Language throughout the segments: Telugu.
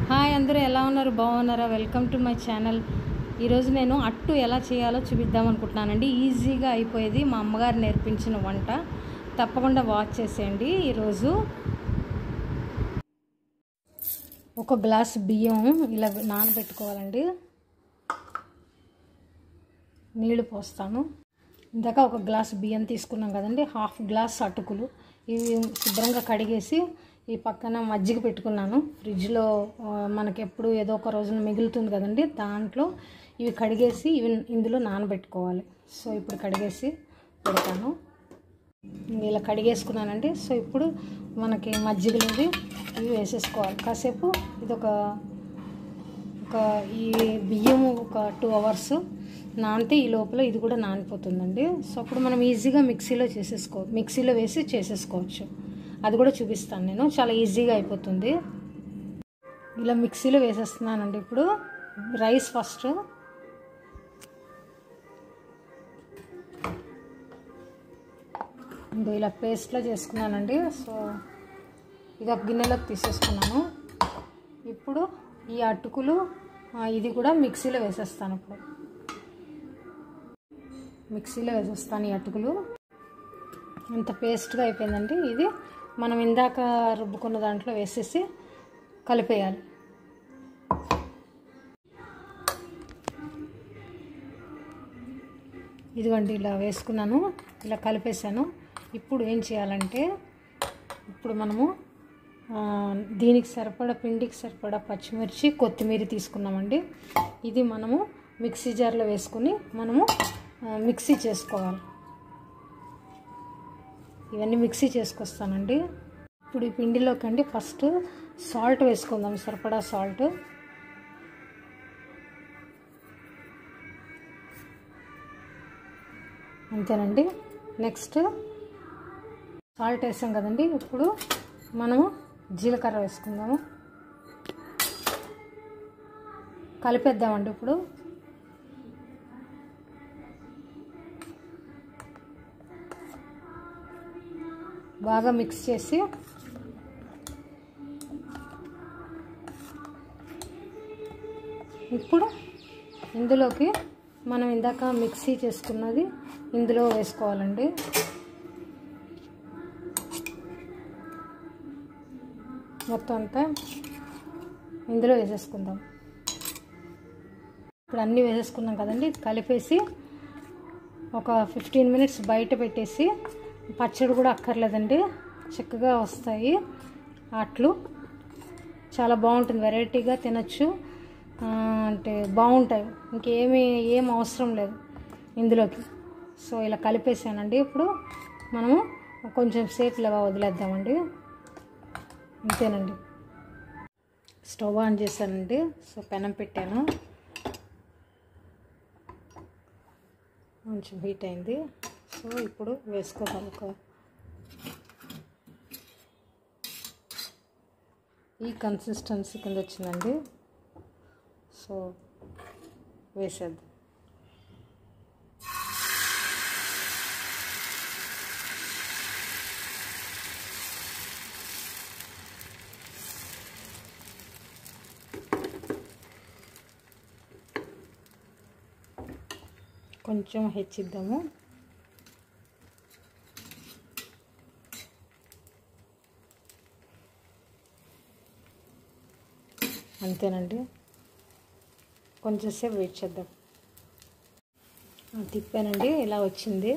హాయ్ అందరూ ఎలా ఉన్నారు బాగున్నారా వెల్కమ్ టు మై ఛానల్ ఈరోజు నేను అట్టు ఎలా చేయాలో చూపిద్దాం అనుకుంటున్నానండి ఈజీగా అయిపోయేది మా అమ్మగారు నేర్పించిన వంట తప్పకుండా వాచ్ చేసేయండి ఈరోజు ఒక గ్లాస్ బియ్యం ఇలా నానబెట్టుకోవాలండి నీళ్లు పోస్తాను ఇందాక ఒక గ్లాస్ బియ్యం తీసుకున్నాం కదండి హాఫ్ గ్లాస్ అటుకులు ఇవి శుభ్రంగా కడిగేసి ఈ పక్కన మజ్జిగ పెట్టుకున్నాను ఫ్రిడ్జ్లో ఆ, మనకి ఎప్పుడు ఏదో ఒక రోజున మిగులుతుంది కదండి దాంట్లో ఇవి కడిగేసి ఇవి ఇందులో నానబెట్టుకోవాలి సో ఇప్పుడు కడిగేసి పెడతాను ఇలా కడిగేసుకున్నానండి సో ఇప్పుడు మనకి మజ్జిగలోది ఇవి వేసేసుకోవాలి కాసేపు ఇది ఒక ఒక ఈ బియ్యం ఒక టూ అవర్స్ నానితే ఈ లోపల ఇది కూడా నానిపోతుందండి సో అప్పుడు మనం ఈజీగా మిక్సీలో చేసేసుకో మిక్సీలో వేసి చేసేసుకోవచ్చు అది కూడా చూపిస్తాను నేను చాలా ఈజీగా అయిపోతుంది ఇలా మిక్సీలో వేసేస్తున్నానండి ఇప్పుడు రైస్ ఫస్ట్ ఇంకో ఇలా పేస్ట్లో చేసుకున్నానండి సో ఇది ఒక గిన్నెలోకి తీసేసుకున్నాను ఇప్పుడు ఈ అటుకులు ఆ, ఇది కూడా మిక్సీలో వేసేస్తాను ఇప్పుడు మిక్సీలో వేసేస్తాను ఈ అటుకులు ఇంత పేస్ట్గా అయిపోయిందండి ఇది మనం ఇందాక రుబ్బుకున్న దాంట్లో వేసేసి కలిపేయాలి ఇదిగోండి ఇలా వేసుకున్నాను ఇలా కలిపేసాను ఇప్పుడు ఏం చేయాలంటే ఇప్పుడు మనము ఆ, దీనికి సరిపడా పిండికి సరిపడా పచ్చిమిర్చి కొత్తిమీర తీసుకున్నామండి ఇది మనము మిక్సీ జార్లో వేసుకుని మనము ఆ, మిక్సీ చేసుకోవాలి ఇవన్నీ మిక్సీ చేసుకొస్తానండి ఇప్పుడు ఈ పిండిలోకి అండి ఫస్ట్ సాల్ట్ వేసుకుందాం సరిపడా సాల్ట్ అంతేనండి నెక్స్ట్ సాల్ట్ వేసాం కదండి ఇప్పుడు మనము జీలకర్ర వేసుకుందాము కలిపేద్దామండి ఇప్పుడు బాగా మిక్స్ చేసి ఇప్పుడు ఇందులోకి మనం ఇందాక మిక్సీ చేసుకున్నది ఇందులో వేసుకోవాలండి మొత్తం అంతా ఇందులో వేసేసుకుందాం ఇప్పుడు అన్నీ వేసేసుకున్నాం కదండి కలిపేసి ఒక ఫిఫ్టీన్ మినిట్స్ బయట పెట్టేసి పచ్చడి కూడా అక్కర్లేదండి చక్కగా వస్తాయి అట్లు చాలా బాగుంటుంది వెరైటీగా తినచ్చు ఆ, అంటే బాగుంటాయి ఇంకేమీ ఏం అవసరం లేదు ఇందులోకి సో ఇలా కలిపేసానండి ఇప్పుడు మనము కొంచెం సేపు ఇలా వదిలేద్దామండి అంతేనండి స్టవ్ ఆన్ చేశానండి సో పెనం పెట్టాను కొంచెం హీట్ అయింది సో ఇప్పుడు వేసుకోదాం ఒక ఈ కన్సిస్టెన్సీ కింద వచ్చిందండి సో వేసేద్దాం కొంచెం హెచ్చిద్దాము అంతేనండి కొంచెంసేపు వెయిట్ చేద్దాం ఆ, తిప్పానండి ఇలా వచ్చింది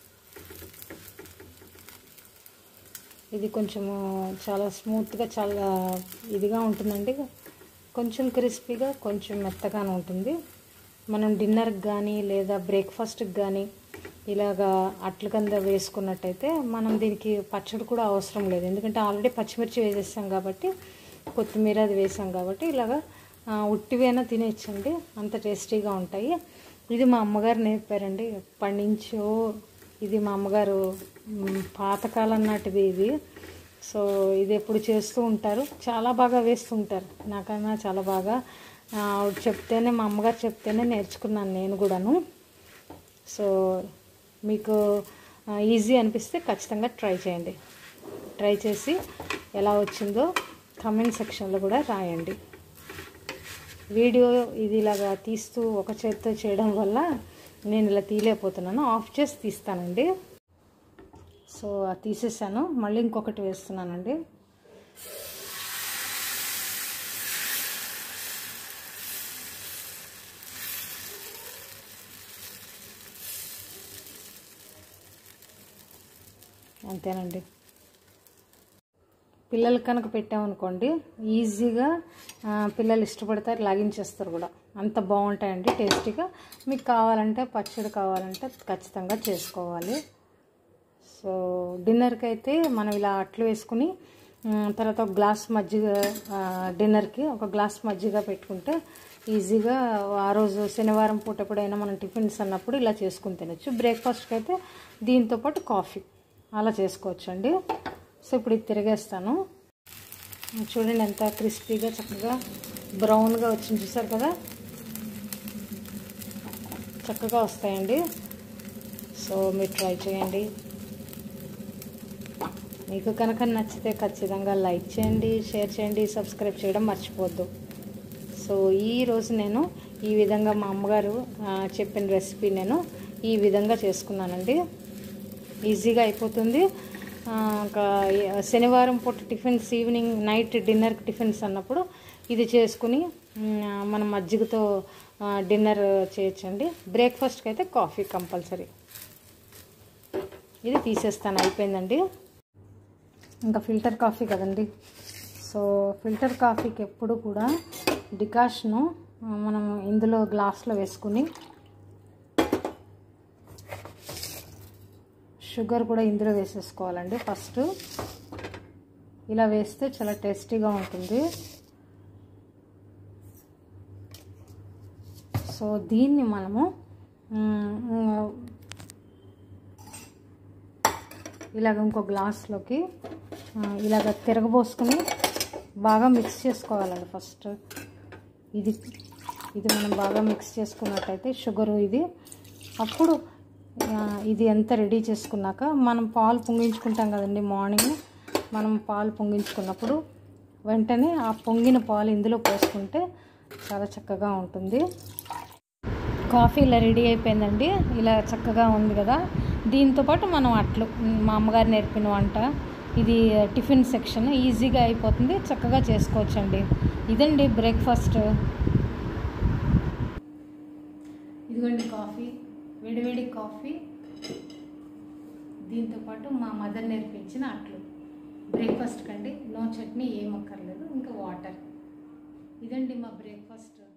ఇది కొంచెము చాలా స్మూత్గా చాలా ఇదిగా ఉంటుందండి కొంచెం క్రిస్పీగా కొంచెం మెత్తగానే ఉంటుంది మనం డిన్నర్కి కానీ లేదా బ్రేక్ఫాస్ట్కి కానీ ఇలాగా అట్ల కింద వేసుకున్నట్టయితే మనం దీనికి పచ్చడి కూడా అవసరం లేదు ఎందుకంటే ఆల్రెడీ పచ్చిమిర్చి వేసేసాం కాబట్టి కొత్తిమీర అది వేసాం కాబట్టి ఇలాగా ఆ, ఉట్టివైనా తినేయచ్చండి అంత టేస్టీగా ఉంటాయి ఇది మా అమ్మగారు నేర్పారండి ఎప్పటి నుంచో ఇది మా అమ్మగారు మ్, పాతకాలం నాటిది ఇది సో ఇది ఎప్పుడు చేస్తూ ఉంటారు చాలా బాగా వేస్తుంటారు నాకన్నా చాలా బాగా ఆ, ఆవిడ చెప్తేనే మా అమ్మగారు చెప్తేనే నేర్చుకున్నాను నేను కూడాను సో మీకు ఈజీ అనిపిస్తే ఖచ్చితంగా ట్రై చేయండి ట్రై చేసి ఎలా వచ్చిందో కమెంట్ సెక్షన్లో కూడా రాయండి వీడియో ఇది ఇలాగా తీస్తూ ఒక చేత్తో చేయడం వల్ల నేను ఇలా తీయలేకపోతున్నాను ఆఫ్ చేసి తీస్తానండి సో అది తీసేసాను మళ్ళీ ఇంకొకటి వేస్తున్నానండి అంతేనండి పిల్లలు కనుక పెట్టామనుకోండి ఈజీగా ఆ, పిల్లలు ఇష్టపడతారు లాగించేస్తారు కూడా అంత బాగుంటాయండి టేస్టీగా మీకు కావాలంటే పచ్చడి కావాలంటే ఖచ్చితంగా చేసుకోవాలి సో డిన్నర్కి అయితే మనం ఇలా అట్లు వేసుకుని ఉమ్, తర్వాత ఒక గ్లాస్ మజ్జిగ ఆ, డిన్నర్కి ఒక గ్లాస్ మజ్జిగ పెట్టుకుంటే ఈజీగా ఆ రోజు శనివారం పూట ఎప్పుడైనా మనం టిఫిన్స్ అన్నప్పుడు ఇలా చేసుకుని తినొచ్చు బ్రేక్ఫాస్ట్కి అయితే దీంతో పాటు కాఫీ అలా చేసుకోవచ్చు అండి సో ఇప్పుడు ఇది తిరిగేస్తాను చూడండి ఎంత క్రిస్పీగా చక్కగా బ్రౌన్గా వచ్చింది చూసారు కదా చక్కగా వస్తాయండి సో మీరు ట్రై చేయండి మీకు కనుక నచ్చితే ఖచ్చితంగా లైక్ చేయండి షేర్ చేయండి సబ్స్క్రైబ్ చేయడం మర్చిపోవద్దు సో ఈరోజు నేను ఈ విధంగా మా అమ్మగారు ఆ, చెప్పిన రెసిపీ నేను ఈ విధంగా చేసుకున్నానండి ఈజీగా అయిపోతుంది ఆ, ఒక శనివారం పూట టిఫిన్స్ ఈవినింగ్ నైట్ డిన్నర్కి టిఫిన్స్ అన్నప్పుడు ఇది చేసుకుని మ్, మనం మజ్జిగతో ఆ, డిన్నర్ చేయొచ్చండి బ్రేక్ఫాస్ట్కి అయితే కాఫీ కంపల్సరీ ఇది తీసేస్తాను అయిపోయిందండి ఇంకా ఫిల్టర్ కాఫీ కదండి సో ఫిల్టర్ కాఫీకి ఎప్పుడు కూడా డికాషను ఆ, మనం ఇందులో గ్లాస్లో వేసుకుని షుగర్ కూడా ఇందులో వేసేసుకోవాలండి ఫస్ట్ ఇలా వేస్తే చాలా టేస్టీగా ఉంటుంది సో దీన్ని మనము మ్, మ్, ఇలాగ ఇంకో గ్లాస్లోకి ఆ, ఇలాగ తిరగబోసుకుని బాగా మిక్స్ చేసుకోవాలండి ఫస్ట్ ఇది ఇది మనం బాగా మిక్స్ చేసుకున్నట్టయితే షుగరు ఇది అప్పుడు ఆ, ఇది ఎంత రెడీ చేసుకున్నాక మనం పాలు పొంగించుకుంటాం కదండి మార్నింగ్ మనం పాలు పొంగించుకున్నప్పుడు వెంటనే ఆ పొంగిన పాలు ఇందులో పోసుకుంటే చాలా చక్కగా ఉంటుంది కాఫీ ఇలా రెడీ అయిపోయిందండి ఇలా చక్కగా ఉంది కదా దీంతో పాటు మనం అట్లు ఉమ్, మా అమ్మగారు నేర్పిన వంట ఇది టిఫిన్ సెక్షన్ ఈజీగా అయిపోతుంది చక్కగా చేసుకోవచ్చండి ఇదండి బ్రేక్ఫాస్ట్ ఇదిగోండి కాఫీ వేడివేడి కాఫీ దీంతో పాటు మా మదర్ నేర్పించిన అట్లు బ్రేక్ఫాస్ట్ కండి నో చట్నీ ఏం అక్కర్లేదు ఇంకా వాటర్ ఇదండి మా బ్రేక్ఫాస్ట్